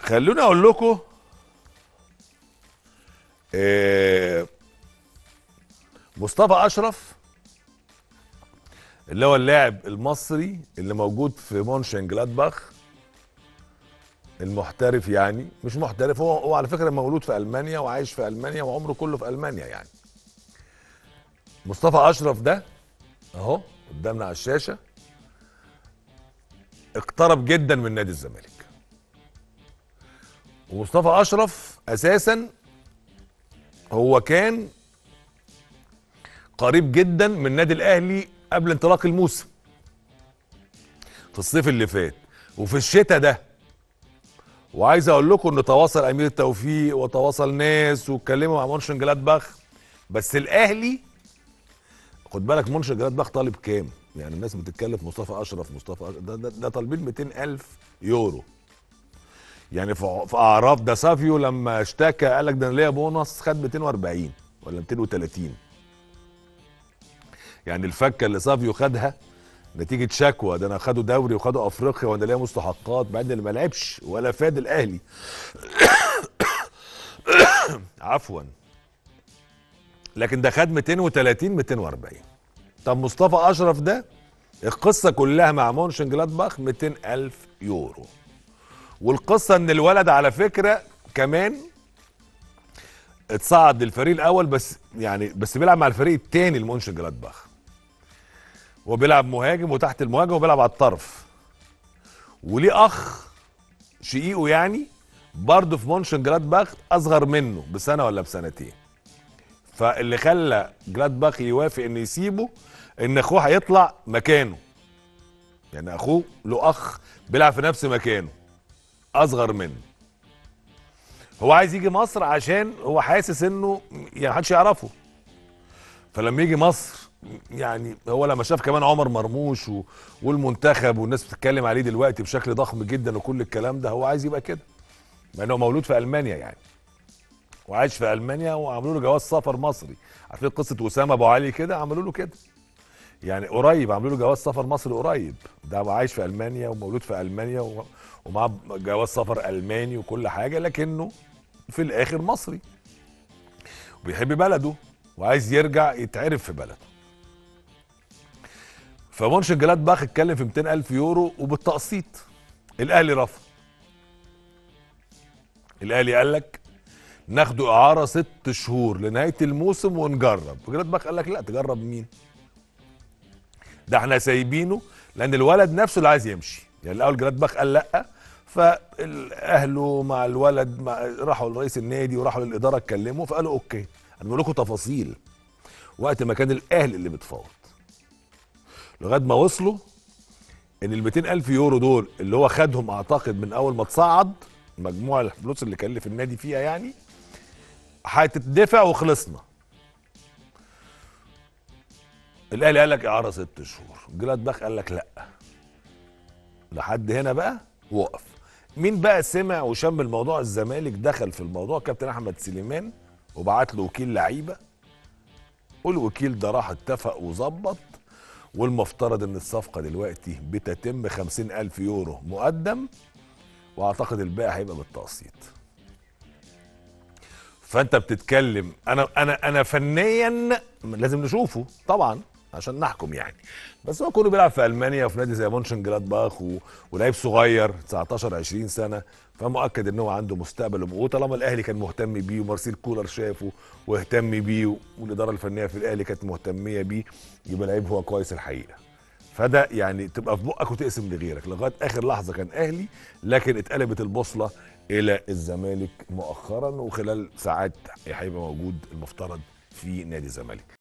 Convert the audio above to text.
خلوني اقول لكم آه، مصطفى اشرف اللي هو اللاعب المصري اللي موجود في مونشن جلادباخ المحترف يعني مش محترف هو هو على فكره مولود في المانيا وعايش في المانيا وعمره كله في المانيا يعني مصطفى اشرف ده اهو قدامنا على الشاشه اقترب جدا من نادي الزمالك ومصطفى اشرف اساسا هو كان قريب جدا من النادي الاهلي قبل انطلاق الموسم في الصيف اللي فات وفي الشتاء ده وعايز اقول لكم ان تواصل امير توفيق وتواصل ناس واتكلموا مع مونشن جلادباخ بس الاهلي خد بالك مونشن جلادباخ طالب كام يعني الناس بتتكلم في مصطفى اشرف مصطفى أشرف ده, ده, ده طالبين 200 الف يورو يعني في في اعراف ده سافيو لما اشتكى قال لك ده انا ليا بونص خد 240 ولا 230 يعني الفكه اللي سافيو خدها نتيجه شكوى ده انا خدوا دوري وخدوا افريقيا وانا ليا مستحقات بعد اللي ما لعبش ولا فاد الاهلي عفوا لكن ده خد 230 240 طب مصطفى اشرف ده القصه كلها مع مونشن جلادباخ 200 الف يورو والقصه ان الولد على فكره كمان اتصعد للفريق الاول بس يعني بس بيلعب مع الفريق الثاني المونشن جلادباخ هو بيلعب مهاجم وتحت المهاجم وبيلعب على الطرف وليه اخ شقيقه يعني برضه في مونشن جلادباخ اصغر منه بسنه ولا بسنتين فاللي خلى جلادباخ يوافق انه يسيبه ان اخوه هيطلع مكانه يعني اخوه له اخ بيلعب في نفس مكانه اصغر منه هو عايز يجي مصر عشان هو حاسس انه يعني محدش يعرفه فلما يجي مصر يعني هو لما شاف كمان عمر مرموش و... والمنتخب والناس بتتكلم عليه دلوقتي بشكل ضخم جدا وكل الكلام ده هو عايز يبقى كده مع انه مولود في المانيا يعني وعايش في المانيا وعملوا له جواز سفر مصري عارفين قصه اسامه ابو علي كده عملوا له كده يعني قريب عملوا له جواز سفر مصري قريب ده عايش في المانيا ومولود في المانيا و... ومعاه جواز سفر الماني وكل حاجه لكنه في الاخر مصري وبيحب بلده وعايز يرجع يتعرف في بلده فمونشن جلادباخ اتكلم في 200 الف يورو وبالتقسيط الاهلي رفض الاهلي قال لك ناخده اعاره ست شهور لنهايه الموسم ونجرب جلادباخ قال لك لا تجرب مين ده احنا سايبينه لان الولد نفسه اللي عايز يمشي يعني الاول جلادباخ قال لا فاهله مع الولد مع راحوا لرئيس النادي وراحوا للاداره اتكلموا فقالوا اوكي انا بقول لكم تفاصيل وقت ما كان الاهلي اللي بتفاوض لغايه ما وصلوا ان ال 200 الف يورو دول اللي هو خدهم اعتقد من اول ما تصعد مجموع الفلوس اللي كلف النادي فيها يعني هتدفع وخلصنا الاهلي قال لك اعاره ست شهور جلادباخ قال لك لا لحد هنا بقى وقف مين بقى سمع وشم الموضوع الزمالك دخل في الموضوع كابتن احمد سليمان وبعت له وكيل لعيبه والوكيل ده راح اتفق وظبط والمفترض ان الصفقه دلوقتي بتتم خمسين الف يورو مقدم واعتقد الباقي هيبقى بالتقسيط فانت بتتكلم انا انا انا فنيا لازم نشوفه طبعا عشان نحكم يعني بس هو كونه بيلعب في المانيا وفي نادي زي مونشن جلادباخ و... ولعيب صغير 19 20 سنه فمؤكد ان هو عنده مستقبل وطالما الاهلي كان مهتم بيه ومارسيل كولر شافه واهتم بيه والاداره الفنيه في الاهلي كانت مهتميه بيه يبقى لعيب هو كويس الحقيقه فده يعني تبقى في بقك وتقسم لغيرك لغايه اخر لحظه كان اهلي لكن اتقلبت البوصله الى الزمالك مؤخرا وخلال ساعات هيبقى موجود المفترض في نادي الزمالك